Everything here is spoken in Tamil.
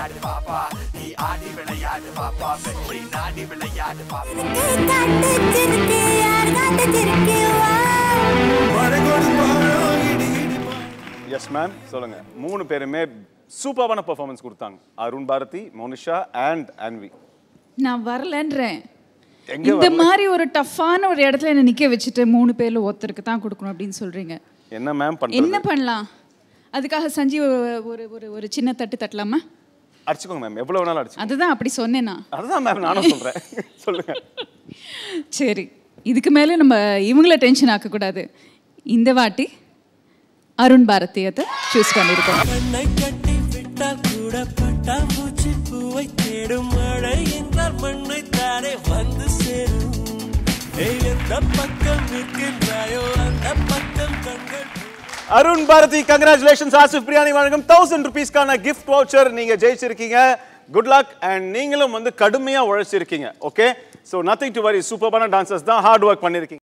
விளையாடு பாப்பா நீ ஆடி விளையாடு பாப்பா வெற்றி நாடி விளையாடு பாப்பா காட்டுச்சிருக்கு யார் காட்டுச்சிருக்கு வா எஸ் மேம் சொல்லுங்க மூணு பேருமே சூப்பரான பெர்ஃபார்மன்ஸ் கொடுத்தாங்க அருண் பாரதி மோனிஷா அண்ட் அன்வி நான் வரலன்றேன் எங்க இந்த வரல? மாதிரி ஒரு டஃப்பான ஒரு இடத்துல என்ன நிக்க வச்சுட்டு மூணு பேர்ல ஒருத்தருக்கு தான் கொடுக்கணும் அப்படின்னு சொல்றீங்க என்ன மேம் என்ன பண்றது பண்ணலாம் அதுக்காக சஞ்சீவ் ஒரு ஒரு ஒரு சின்ன தட்டு தட்டலாமா அடிச்சுக்கோங்க மேம் எவ்வளவு வேணாலும் அடிச்சுக்கோங்க அதுதான் அப்படி சொன்னேனா அதுதான் மேம் நானும் சொல்றேன் சொல்லுங்க சரி இதுக்கு மேலே நம்ம இவங்கள டென்ஷன் ஆக்கக்கூடாது இந்த வாட்டி அருண் பாரதியத்தை சூஸ் பண்ணியிருக்கோம் கண்ணை கட்டி விட்டால் கூட பட்டாம்பூச்சி பூவை தேடும் மழை என்றால் மண்ணை தானே வந்து சேரும் ஏய், எந்த பக்கம் இருக்கின்றாயோ அந்த பக்கம் கண்கள் அருண் பாரதி கங்க்ராச்சுலேஷன்ஸ் ஆசிஃப் பிரியாணி வழங்கும் தௌசண்ட் ருபீஸ்க்கான கிஃப்ட் வவுச்சர் நீங்க ஜெயிச்சிருக்கீங்க குட் லக் அண்ட் நீங்களும் வந்து கடுமையா உழைச்சிருக்கீங்க okay so nothing to worry சூப்பரான டான்சர்ஸ் தான் ஹார்ட் ஒர்க் பண்ணிருக்கீங்க